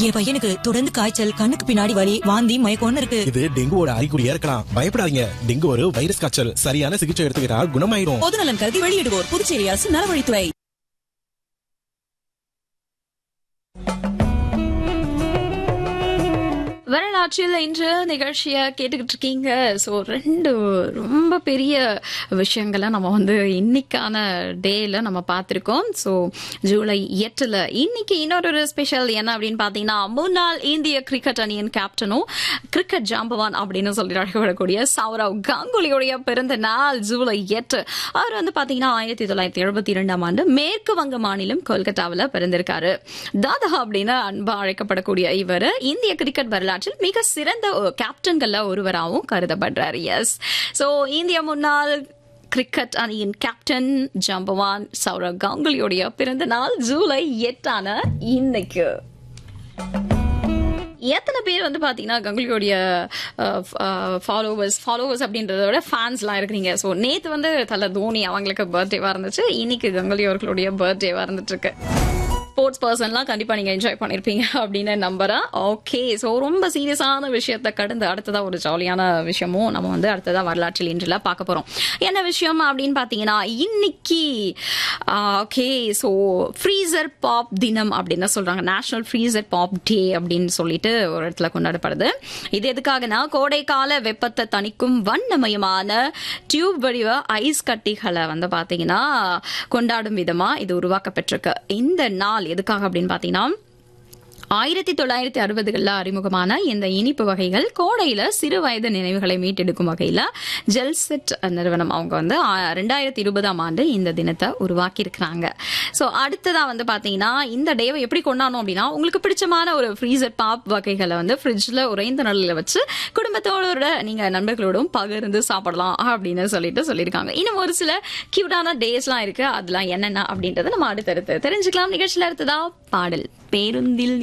என் பையனுக்கு தொடர்ந்து காய்ச்சல் கண்ணுக்கு பின்னாடி வலி வாந்தி மயக்கம்னு இருக்கு இது டெங்குவோட அறிகுறியா இருக்கலாம் பயப்படாதீங்க டெங்கு ஒரு வைரஸ் காய்ச்சல் சரியான சிகிச்சை எடுத்துக்கிட்டா குணமாயிரும் பொதுநலன் கருதி வெளியிடுவோர் புதுச்சேரி அரசு நலவழித்துறை வரலாற்றில் இன்று நிகழ்ச்சியை கேட்டுக்கிட்டு இருக்கீங்க ஸோ ரெண்டு ரொம்ப பெரிய விஷயங்களை நம்ம வந்து இன்னைக்கான டேல நம்ம பார்த்துருக்கோம் ஸோ ஜூலை எட்டில் இன்னைக்கு இன்னொரு ஸ்பெஷல் என்ன அப்படின்னு பார்த்தீங்கன்னா முன்னாள் இந்திய கிரிக்கெட் அணியின் கேப்டனும் கிரிக்கெட் ஜாம்பவான் அப்படின்னு சொல்லி அழைக்கப்படக்கூடிய சௌரவ் கங்குலியுடைய பிறந்த நாள் ஜூலை எட்டு அவர் வந்து பார்த்தீங்கன்னா ஆயிரத்தி தொள்ளாயிரத்தி எழுபத்தி இரண்டாம் ஆண்டு மேற்கு வங்க மாநிலம் கொல்கத்தாவில் பிறந்திருக்காரு தாதா அப்படின்னு அன்பா அழைக்கப்படக்கூடிய இவர் இந்திய கிரிக்கெட் வரலாற்றில் மிக சிறந்த கேப்டன்கள்ல ஒருவராகவும் கருதப்படுறாரு எஸ் சோ இந்திய முன்னாள் கிரிக்கெட் அணியின் கேப்டன் ஜம்பவான் சௌரவ் கங்குலியுடைய பிறந்த நாள் ஜூலை எட்டான இன்னைக்கு எத்தனை பேர் வந்து பாத்தீங்கன்னா கங்குலியோடைய ஃபாலோவர்ஸ் ஃபாலோவர்ஸ் அப்படின்றத விட ஃபேன்ஸ்லாம் இருக்கிறீங்க ஸோ நேத்து வந்து தல தோனி அவங்களுக்கு பர்த்டேவா இருந்துச்சு இன்னைக்கு கங்குலி அவர்களுடைய பர்த்டேவா இருந்துட்டு இருக்கு ஸ்போர்ட்ஸ் பர்சன்லாம் கண்டிப்பா நீங்க என்ஜாய் பண்ணிருப்பீங்க அப்படின்னு நம்புறேன் ஓகே ஸோ ரொம்ப சீரியஸான விஷயத்த கடந்து அடுத்ததா ஒரு ஜாலியான விஷயமும் நம்ம வந்து அடுத்ததா வரலாற்றில் இன்றுல பார்க்க போறோம் என்ன விஷயம் அப்படின்னு பாத்தீங்கன்னா இன்னைக்கு ஓகே ஸோ ஃப்ரீசர் பாப் தினம் அப்படின்னு சொல்றாங்க நேஷனல் ஃப்ரீசர் பாப் டே அப்படின்னு சொல்லிட்டு ஒரு இடத்துல கொண்டாடப்படுது இது எதுக்காகனா கோடைக்கால வெப்பத்தை தணிக்கும் வண்ணமயமான டியூப் வடிவ ஐஸ் கட்டிகளை வந்து பாத்தீங்கன்னா கொண்டாடும் விதமா இது உருவாக்கப்பட்டிருக்கு இந்த நாள் எதுக்காக அப்படின்னு பாத்தீங்கன்னா ஆயிரத்தி தொள்ளாயிரத்தி அறுபதுகளில் அறிமுகமான இந்த இனிப்பு வகைகள் கோடையில சிறு வயது நினைவுகளை மீட்டெடுக்கும் வகையில ஜெல்செட் நிறுவனம் அவங்க வந்து ரெண்டாயிரத்தி இருபதாம் ஆண்டு இந்த தினத்தை உருவாக்கி இருக்கிறாங்க ஸோ அடுத்ததா வந்து பாத்தீங்கன்னா இந்த டேவை எப்படி கொண்டாடணும் அப்படின்னா உங்களுக்கு பிடிச்சமான ஒரு ஃப்ரீசர் பாப் வகைகளை வந்து ஃப்ரிட்ஜில் உறைந்த நிலையில வச்சு குடும்பத்தோட நீங்க நண்பர்களோடும் பகிர்ந்து சாப்பிடலாம் அப்படின்னு சொல்லிட்டு சொல்லியிருக்காங்க இன்னும் ஒரு சில கியூட்டான டேஸ்லாம் இருக்கு அதெல்லாம் என்னென்ன அப்படின்றத நம்ம அடுத்தடுத்து தெரிஞ்சுக்கலாம் நிகழ்ச்சியில் அடுத்ததா பாடல் பேருந்தில்